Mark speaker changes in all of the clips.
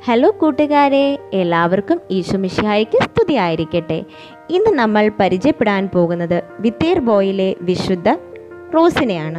Speaker 1: hello കൂട്ടുകാരെ എല്ലാവർക്കും ഈശോമിഷിഹായ്ക്ക് സ്തുതിയായിരിക്കട്ടെ ഇന്ന് നമ്മൾ പരിചയപ്പെടാൻ പോകുന്നത് വിത്തേർ ബോയിലെ വിശുദ്ധ റോസിനെയാണ്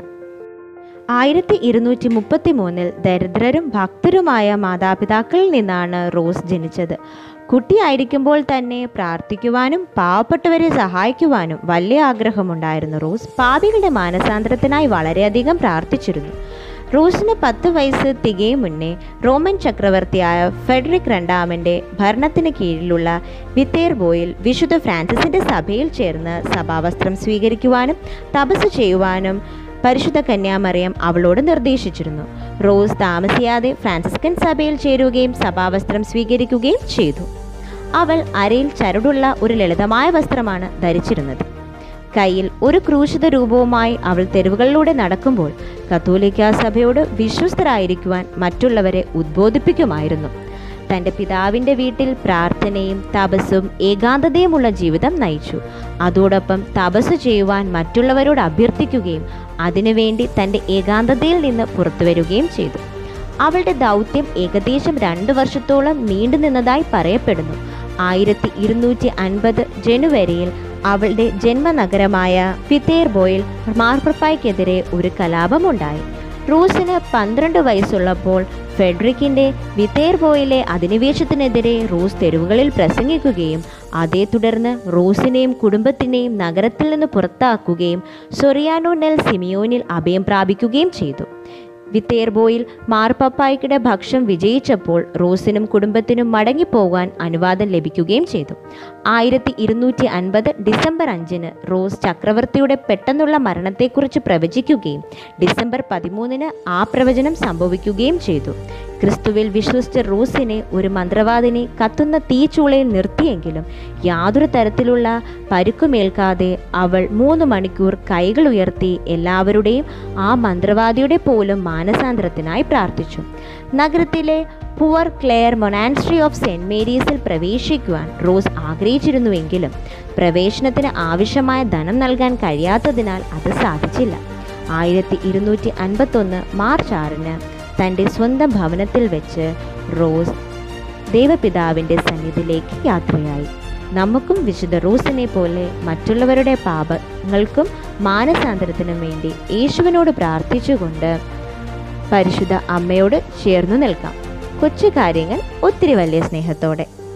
Speaker 1: ആയിരത്തി ഇരുന്നൂറ്റി മുപ്പത്തി മൂന്നിൽ ദരിദ്രരും ഭക്തരുമായ മാതാപിതാക്കളിൽ നിന്നാണ് റോസ് ജനിച്ചത് കുട്ടിയായിരിക്കുമ്പോൾ തന്നെ പ്രാർത്ഥിക്കുവാനും പാവപ്പെട്ടവരെ സഹായിക്കുവാനും വലിയ ആഗ്രഹമുണ്ടായിരുന്നു റോസ് പാപികളുടെ മാനസാന്തരത്തിനായി വളരെയധികം പ്രാർത്ഥിച്ചിരുന്നു റോസിന് പത്ത് വയസ്സ് തികയും മുന്നേ റോമൻ ചക്രവർത്തിയായ ഫെഡറിക് രണ്ടാമൻ്റെ ഭരണത്തിന് കീഴിലുള്ള വിത്തേർബോയിൽ വിശുദ്ധ ഫ്രാൻസിസിൻ്റെ സഭയിൽ ചേർന്ന് സഭാവസ്ത്രം സ്വീകരിക്കുവാനും തപസ് ചെയ്യുവാനും പരിശുദ്ധ കന്യാമറിയം അവളോട് നിർദ്ദേശിച്ചിരുന്നു റോസ് താമസിയാതെ ഫ്രാൻസിസ്കൻ സഭയിൽ ചേരുകയും സഭാവസ്ത്രം സ്വീകരിക്കുകയും ചെയ്തു അവൾ അരയിൽ ചരടുള്ള ഒരു ലളിതമായ വസ്ത്രമാണ് ധരിച്ചിരുന്നത് കയ്യിൽ ഒരു ക്രൂശിത രൂപവുമായി അവൾ തെരുവുകളിലൂടെ നടക്കുമ്പോൾ കത്തോലിക്ക സഭയോട് വിശ്വസ്തരായിരിക്കുവാൻ മറ്റുള്ളവരെ ഉദ്ബോധിപ്പിക്കുമായിരുന്നു തൻ്റെ പിതാവിൻ്റെ വീട്ടിൽ പ്രാർത്ഥനയും തപസ്സും ഏകാന്തതയുമുള്ള ജീവിതം നയിച്ചു അതോടൊപ്പം തപസ് ചെയ്യുവാൻ മറ്റുള്ളവരോട് അഭ്യർത്ഥിക്കുകയും അതിനുവേണ്ടി തൻ്റെ ഏകാന്തതയിൽ നിന്ന് പുറത്തു വരികയും ചെയ്തു അവളുടെ ദൗത്യം ഏകദേശം രണ്ട് വർഷത്തോളം നീണ്ടു നിന്നതായി പറയപ്പെടുന്നു ആയിരത്തി ഇരുന്നൂറ്റി അൻപത് ജനുവരിയിൽ അവളുടെ ജന്മനഗരമായ ഫിത്തേർബോയിൽ മാർപ്പപ്പായ്ക്കെതിരെ ഒരു കലാപമുണ്ടായി റൂസിന് പന്ത്രണ്ട് വയസ്സുള്ളപ്പോൾ ഫെഡറിക്കിന്റെ വിത്തേർബോയിലെ അധിനിവേശത്തിനെതിരെ റൂസ് തെരുവുകളിൽ പ്രസംഗിക്കുകയും അതേ തുടർന്ന് റൂസിനെയും കുടുംബത്തിനെയും നഗരത്തിൽ നിന്ന് പുറത്താക്കുകയും സൊറിയാനോ നെൽ സിമിയോനിൽ അഭയം പ്രാപിക്കുകയും ചെയ്തു വിത്തേർബോയിൽ മാർപ്പപ്പായ്ക്കിടെ ഭക്ഷം വിജയിച്ചപ്പോൾ റോസിനും കുടുംബത്തിനും മടങ്ങിപ്പോകാൻ അനുവാദം ലഭിക്കുകയും ചെയ്തു ആയിരത്തി ഇരുന്നൂറ്റി അൻപത് ഡിസംബർ അഞ്ചിന് റോസ് ചക്രവർത്തിയുടെ പെട്ടെന്നുള്ള മരണത്തെക്കുറിച്ച് പ്രവചിക്കുകയും ഡിസംബർ പതിമൂന്നിന് ആ പ്രവചനം സംഭവിക്കുകയും ചെയ്തു ക്രിസ്തുവിൽ വിശ്വസിച്ച റൂസിനെ ഒരു മന്ത്രവാദിനെ കത്തുന്ന തീച്ചൂളയിൽ നിർത്തിയെങ്കിലും യാതൊരു തരത്തിലുള്ള പരുക്കുമേൽക്കാതെ അവൾ മൂന്ന് മണിക്കൂർ കൈകൾ ഉയർത്തി എല്ലാവരുടെയും ആ മന്ത്രവാദിയുടെ പോലും മാനസാന്തരത്തിനായി പ്രാർത്ഥിച്ചു നഗരത്തിലെ poor Clare monastery of saint മേരീസിൽ പ്രവേശിക്കുവാൻ റോസ് ആഗ്രഹിച്ചിരുന്നുവെങ്കിലും പ്രവേശനത്തിന് ആവശ്യമായ ധനം നൽകാൻ കഴിയാത്തതിനാൽ അത് സാധിച്ചില്ല ആയിരത്തി ഇരുന്നൂറ്റി അൻപത്തൊന്ന് മാർച്ച് ആറിന് തൻ്റെ സ്വന്തം ഭവനത്തിൽ വെച്ച് റോസ് ദൈവപിതാവിൻ്റെ സന്നിധിയിലേക്ക് യാത്രയായി നമുക്കും വിശുദ്ധ റോസിനെ പോലെ മറ്റുള്ളവരുടെ പാപങ്ങൾക്കും മാനസാന്തരത്തിനും വേണ്ടി യേശുവിനോട് പ്രാർത്ഥിച്ചുകൊണ്ട് പരിശുദ്ധ അമ്മയോട് ചേർന്നു നിൽക്കാം കൊച്ചു കാര്യങ്ങൾ ഒത്തിരി വലിയ സ്നേഹത്തോടെ